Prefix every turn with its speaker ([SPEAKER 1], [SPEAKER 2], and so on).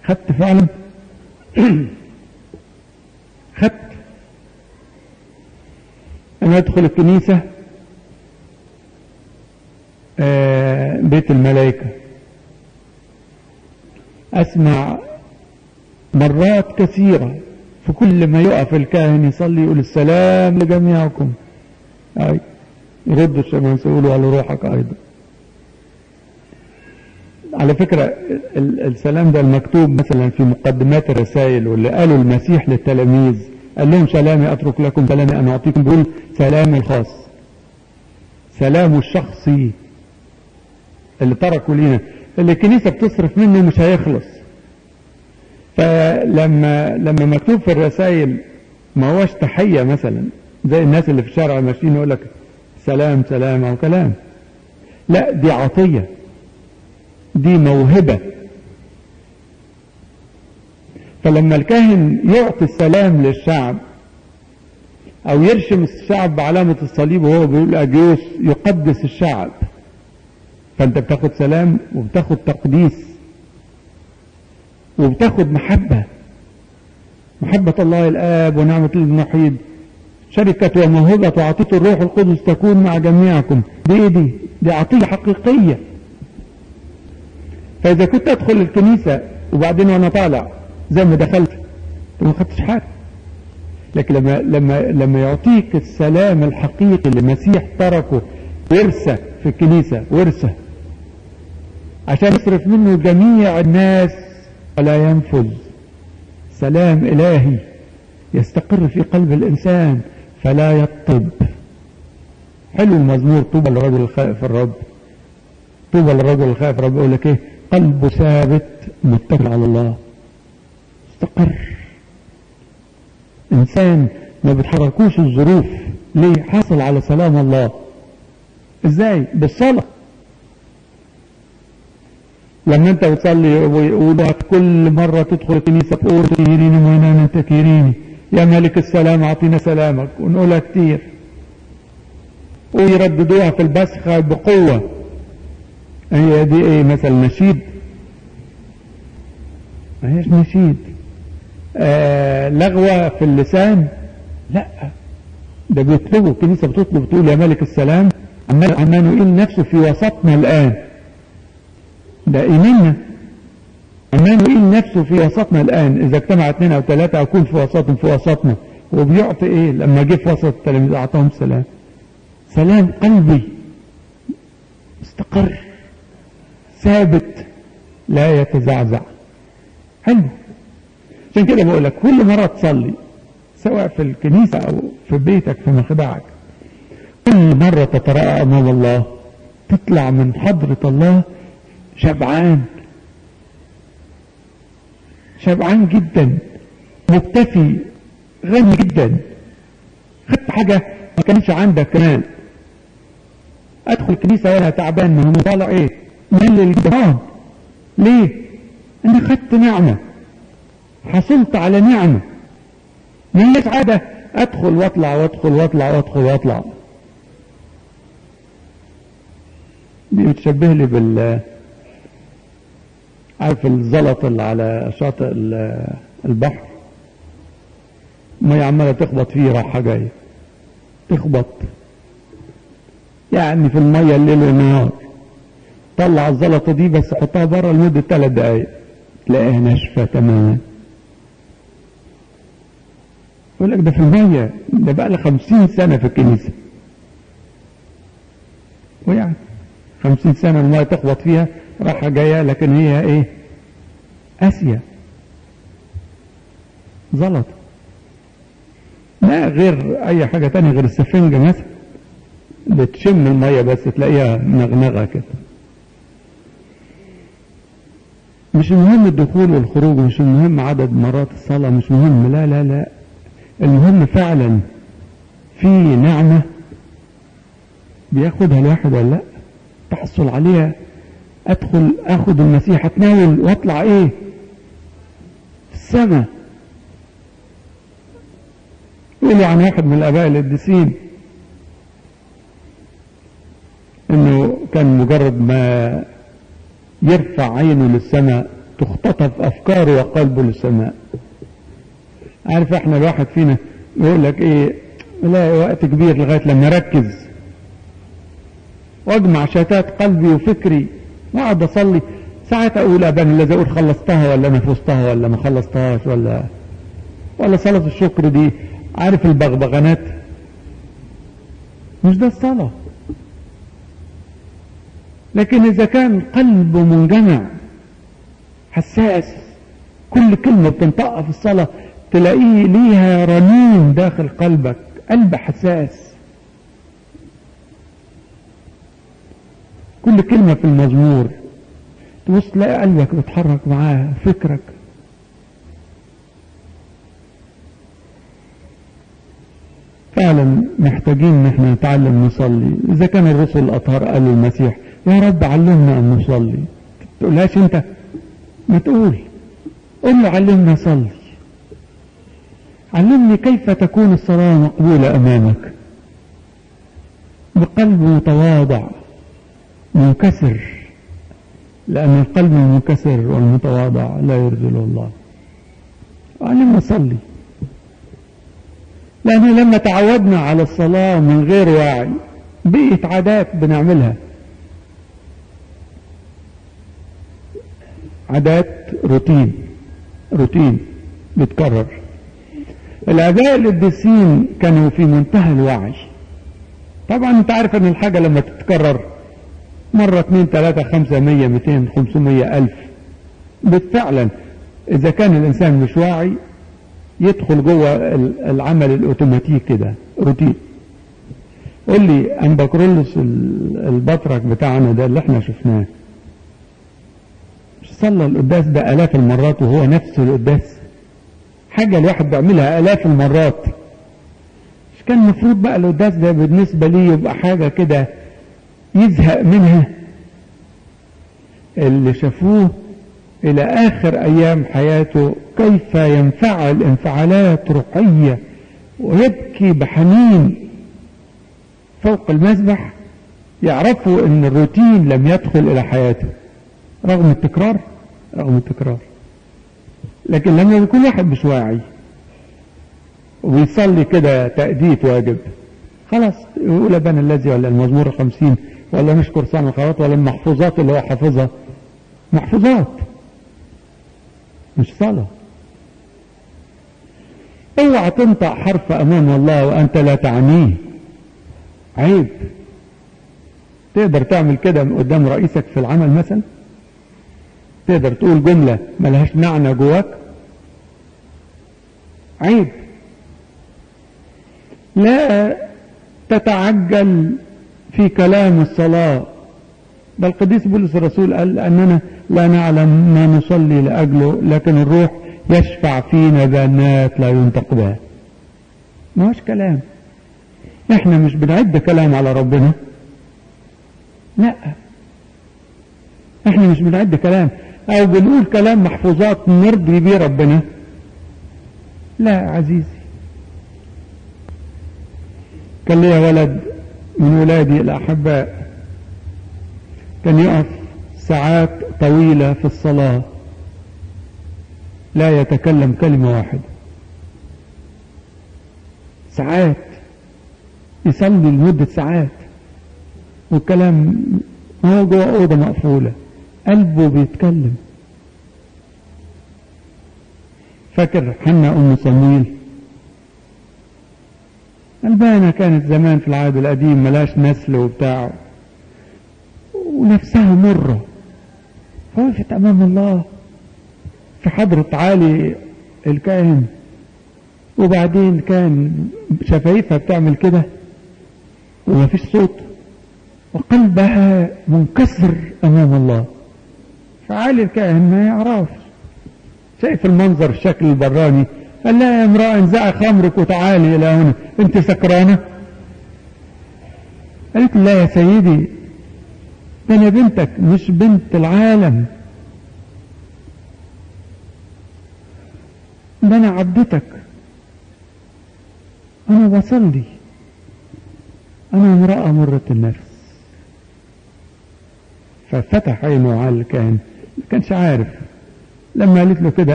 [SPEAKER 1] خدت فعلا خدت انا ادخل الكنيسة آه بيت الملائكة اسمع مرات كثيرة في كل ما يقف الكاهن يصلي يقول السلام لجميعكم اي يرد الشمس يقولوا على روحك ايضا على فكرة السلام ده المكتوب مثلا في مقدمات الرسائل واللي قالوا المسيح للتلاميذ قال لهم سلامي اترك لكم سلامي انا اعطيكم بيقول سلامي الخاص سلامه الشخصي اللي تركوا لينا اللي الكنيسة بتصرف منه مش هيخلص فلما لما مكتوب في الرسائل ما هوش تحية مثلا زي الناس اللي في الشارع ماشيين يقول لك سلام سلام او كلام لا دي عطية دي موهبة فلما الكاهن يعطي السلام للشعب او يرشم الشعب بعلامة الصليب وهو بيقول اجيوس يقدس الشعب فانت بتاخد سلام وبتاخد تقديس وبتاخد محبة محبة الله الآب ونعمة الوحيد شركة وموهبة وعطية الروح القدس تكون مع جميعكم دي دي دي عطية حقيقية فإذا كنت أدخل الكنيسة وبعدين وأنا طالع زي ما دخلت ما خدتش حاجة لكن لما لما لما يعطيك السلام الحقيقي اللي المسيح تركه ورثة في الكنيسة ورثة عشان يصرف منه جميع الناس ولا ينفذ سلام إلهي يستقر في قلب الإنسان فلا يطب حلو المزمور طوبى للرجل الخائف الرب طوبى للرجل الخائف الرب يقول لك ايه قلبه ثابت متكل على الله استقر انسان ما بتحركوش الظروف ليه حصل على سلام الله ازاي بالصلاة لما انت بتصلي ويقولوا كل مرة تدخل الكنيسة تقول تكيريني وينانا تكيريني يا ملك السلام اعطينا سلامك ونقولها كتير ويرددوها في البسخة بقوة هي دي ايه مثل نشيد ما هيش نشيد آه لغوة في اللسان لا ده بيطلبوا الكنيسة بتطلب تقول يا ملك السلام عمال عمال يقول نفسه في وسطنا الآن ده إيماننا عمال يقول نفسه في وسطنا الآن إذا اجتمع اثنين أو ثلاثة أكون في وسطهم في وسطنا وبيعطي إيه لما جه في وسط التلاميذ أعطاهم سلام سلام قلبي استقر ثابت لا يتزعزع حلو عشان كده بقول لك كل مرة تصلي سواء في الكنيسة أو في بيتك في مخدعك كل مرة تتراءى أمام الله تطلع من حضرة الله شبعان شبعان جدا مكتفي غني جدا خدت حاجة ما كانش عندك كمان ادخل الكنيسة وانا تعبان ما هو طالع ايه مل الجبان ليه انا خدت نعمة حصلت على نعمة من عادة ادخل واطلع وادخل واطلع وادخل واطلع دي بتشبه لي بال عارف الزلط اللي على شاطئ البحر مية عمالة تخبط فيه راحة جاية تخبط يعني في المية الليل والنهار طلع الزلطة دي بس حطها بره لمدة ثلاث دقايق تلاقيها ناشفة تماما يقول لك ده في المية ده بقى لي خمسين سنة في الكنيسة ويعني خمسين سنة المية تخبط فيها راحة جاية لكن هي ايه قاسية زلط لا غير اي حاجة تانية غير السفنجة مثلا بتشم المية بس تلاقيها مغنغة كده مش المهم الدخول والخروج مش المهم عدد مرات الصلاة مش مهم لا لا لا المهم فعلا في نعمة بياخدها الواحد ولا لا تحصل عليها ادخل اخد المسيح اتناول واطلع ايه في السماء يقولوا عن واحد من الاباء القديسين انه كان مجرد ما يرفع عينه للسماء تختطف افكاره وقلبه للسماء عارف احنا الواحد فينا يقول لك ايه لا وقت كبير لغايه لما اركز واجمع شتات قلبي وفكري واقعد اصلي ساعات اقول ابانا الذي اقول خلصتها ولا انا في وسطها ولا ما خلصتهاش ولا ولا صلاه الشكر دي عارف البغبغانات مش ده الصلاه لكن اذا كان قلبه منجمع حساس كل كلمه بتنطقها في الصلاه تلاقيه ليها رنين داخل قلبك قلب حساس كل كلمة في المزمور تبص تلاقي قلبك بيتحرك معاه فكرك فعلا محتاجين ان احنا نتعلم نصلي اذا كان الرسل الاطهار قالوا المسيح يا رب علمنا ان نصلي تقولهاش انت ما تقول قول له علمنا صلي علمني كيف تكون الصلاة مقبولة أمامك بقلب متواضع منكسر لأن القلب المنكسر والمتواضع لا يرجله الله علمنا صلي لأن لما تعودنا على الصلاة من غير وعي بقيت عادات بنعملها عادات روتين روتين بتكرر الآباء القديسين كانوا في منتهى الوعي طبعا انت عارف ان الحاجة لما تتكرر مرة اتنين تلاتة خمسة مية ميتين خمسمية ألف فعلا إذا كان الإنسان مش واعي يدخل جوه العمل الأوتوماتيك كده روتين قول لي أمبكرولوس البطرك بتاعنا ده اللي احنا شفناه صلى القداس ده آلاف المرات وهو نفس القداس حاجة الواحد بيعملها آلاف المرات مش كان المفروض بقى القداس ده بالنسبة لي يبقى حاجة كده يزهق منها اللي شافوه إلى آخر أيام حياته كيف ينفعل انفعالات روحية ويبكي بحنين فوق المذبح يعرفوا ان الروتين لم يدخل الى حياته رغم التكرار رغم التكرار لكن لما يكون واحد مش واعي ويصلي كده تأدية واجب خلاص يقول ابانا الذي ولا المزمور الخمسين ولا نشكر سنة الخيرات ولا المحفوظات اللي هو حافظها محفوظات مش صلاة اوعى تنطق حرف امام الله وانت لا تعنيه عيب تقدر تعمل كده قدام رئيسك في العمل مثلا تقدر تقول جملة ملهاش معنى جواك عيب لا تتعجل في كلام الصلاة بل القديس بولس الرسول قال أننا لا نعلم ما نصلي لأجله لكن الروح يشفع فينا بأنات لا ينطق بها ما هوش كلام احنا مش بنعد كلام على ربنا لا احنا مش بنعد كلام او بنقول كلام محفوظات نرضي بيه ربنا لا عزيزي كان ليا ولد من ولادي الأحباء كان يقف ساعات طويلة في الصلاة لا يتكلم كلمة واحدة ساعات يصلي لمدة ساعات والكلام هو جوه أوضة مقفولة قلبه بيتكلم فاكر حنا أم صمويل البانة كانت زمان في العهد القديم ملاش نسل وبتاع ونفسها مرة وقفت أمام الله في حضرة عالي الكاهن وبعدين كان شفايفها بتعمل كده وما فيش صوت وقلبها منكسر أمام الله فعالي الكاهن ما يعرفش شايف المنظر الشكل البراني قال لها يا امرأة انزعي خمرك وتعالي إلى هنا أنت سكرانة قالت لا يا سيدي ده أنا بنتك مش بنت العالم ده أنا عبدتك أنا بصلي أنا امرأة مرة النفس ففتح عينه على الكاهن ما كانش عارف لما قالت له كده